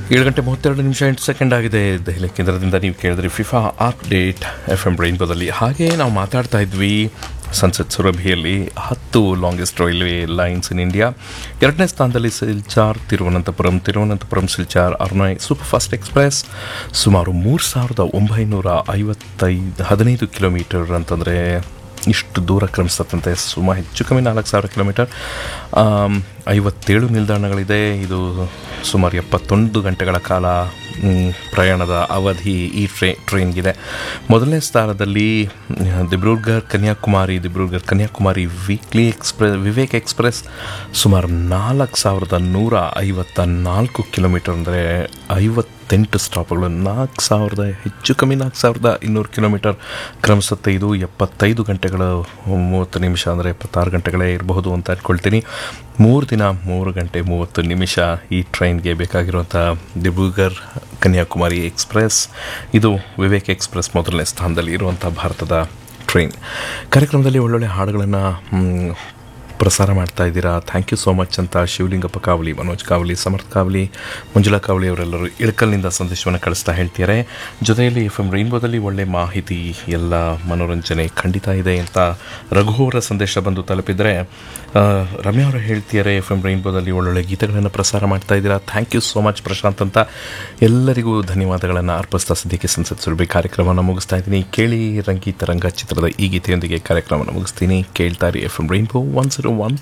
ಏಳು ಗಂಟೆ ಮೂವತ್ತೆರಡು ನಿಮಿಷ ಎಂಟು ಸೆಕೆಂಡ್ ಆಗಿದೆ ದೆಹಲಿ ಕೇಂದ್ರದಿಂದ ನೀವು ಕೇಳಿದ್ರಿ ಫಿಫಾ ಅಪ್ಡೇಟ್ ಎಫ್ ಎಂ ರೈನ್ಬೋದಲ್ಲಿ ಹಾಗೆ ನಾವು ಮಾತಾಡ್ತಾ ಇದ್ವಿ ಸಂಸತ್ ಸುರಭಿಯಲ್ಲಿ ಹತ್ತು longest railway lines in India ಎರಡನೇ ಸ್ಥಾನದಲ್ಲಿ Silchar Thiruvananthapuram Thiruvananthapuram Silchar Aronai super fast express ಸುಮಾರು ಮೂರು ಸಾವಿರದ ಒಂಬೈನೂರ ಐವತ್ತೈದು ಹದಿನೈದು ಕಿಲೋಮೀಟರ್ ಅಂತಂದರೆ ಇಷ್ಟು ದೂರ ಕ್ರಮಿಸ್ತಂತೆ ಸುಮಾರು ಹೆಚ್ಚು ಕಮ್ಮಿ ನಾಲ್ಕು ಸಾವಿರ ಕಿಲೋಮೀಟರ್ ಆಮ್, ಐವತ್ತೇಳು ನಿಲ್ದಾಣಗಳಿದೆ ಇದು ಸುಮಾರು ಎಪ್ಪತ್ತೊಂದು ಗಂಟೆಗಳ ಕಾಲ ಮ್, ಪ್ರಯಾಣದ ಅವಧಿ ಈ ಟ್ರೇ ಟ್ರೈನ್ಗಿದೆ ಮೊದಲನೇ ಸ್ಥಾನದಲ್ಲಿ ಮ್, Dibrugarh Kanyakumari Dibrugarh Kanyakumari weekly express Vivek express ಸುಮಾರು ನಾಲ್ಕು ಸಾವಿರದ ನೂರ ಐವತ್ತ ನಾಲ್ಕು ಕಿಲೋಮೀಟರ್ ಅಂದರೆ ಐವತ್ತೆಂಟು ಸ್ಟಾಪ್ಗಳು ನಾಲ್ಕು ಸಾವಿರದ ಹೆಚ್ಚು ಕಮ್ಮಿ ನಾಲ್ಕು ಸಾವಿರದ ಇನ್ನೂರು ಕಿಲೋಮೀಟರ್ ಕ್ರಮಿಸುತ್ತೆ ಇದು ಎಪ್ಪತ್ತೈದು ಗಂಟೆಗಳು ಮೂವತ್ತು ನಿಮಿಷ ಅಂದರೆ ಎಪ್ಪತ್ತಾರು ಗಂಟೆಗಳೇ ಇರಬಹುದು ಅಂತ ಅಂದ್ಕೊಳ್ತೀನಿ ಮೂರು ದಿನ ಮೂರು ಗಂಟೆ ಮೂವತ್ತು ನಿಮಿಷ ಈ ಟ್ರೈನ್ಗೆ ಬೇಕಾಗಿರುವಂಥ ದಿಬ್ರುಗರ್ ಕನ್ಯಾಕುಮಾರಿ ಎಕ್ಸ್ಪ್ರೆಸ್ ಇದು ವಿವೇಕ್ ಎಕ್ಸ್ಪ್ರೆಸ್ ಮೊದಲನೇ ಸ್ಥಾನದಲ್ಲಿ ಇರುವಂಥ ಭಾರತದ ಟ್ರೈನ್ ಕಾರ್ಯಕ್ರಮದಲ್ಲಿ ಒಳ್ಳೊಳ್ಳೆ ಹಾಡುಗಳನ್ನು ಪ್ರಸಾರ ಮಾಡ್ತಾ ಇದ್ದೀರಾ ಥ್ಯಾಂಕ್ ಯು ಸೋ ಮಚ್ ಅಂತ ಶಿವಲಿಂಗಪ್ಪ ಕಾವಲಿ ಮನೋಜ್ ಕಾವಲಿ ಸಮರ್ಥ ಕಾವಲಿ ಮಂಜುಳಾ ಕಾವಲಿ ಅವರೆಲ್ಲರೂ ಇಳಕಲ್ನಿಂದ ಸಂದೇಶವನ್ನು ಕಳಿಸ್ತಾ ಹೇಳ್ತಿದ್ದಾರೆ ಜೊತೆಯಲ್ಲಿ ಎಫ್ ಎಂ ರೈನ್ಬೋದಲ್ಲಿ ಒಳ್ಳೆ ಮಾಹಿತಿ ಎಲ್ಲ ಮನೋರಂಜನೆ ಖಂಡಿತ ಇದೆ ಅಂತ ರಘು ಅವರ ಸಂದೇಶ ಬಂದು ತಲುಪಿದರೆ ಆ, ರಮ್ಯಾ ಅವರು ಹೇಳ್ತಿದ್ದಾರೆ ಎಫ್ ಎಂ ರೈನ್ಬೋದಲ್ಲಿ ಒಳ್ಳೊಳ್ಳೆ ಗೀತೆಗಳನ್ನು ಪ್ರಸಾರ ಮಾಡ್ತಾ ಇದ್ದೀರಾ thank you so much Prashant ಅಂತ ಎಲ್ಲರಿಗೂ ಧನ್ಯವಾದಗಳನ್ನು ಅರ್ಪಿಸ್ತಾ ಸದ್ಯಕ್ಕೆ ಸಂಸತ್ ಸುರಭಿ ಕಾರ್ಯಕ್ರಮವನ್ನು ಮುಗಿಸ್ತಾ ಇದ್ದೀನಿ ಕೇಳಿ ರಂಗೀತ ರಂಗ ಚಿತ್ರದ ಈ ಗೀತೆಯೊಂದಿಗೆ ಕಾರ್ಯಕ್ರಮವನ್ನು ಮುಗಿಸ್ತೀನಿ ಕೇಳ್ತಾರೆ F M rainbow one zero one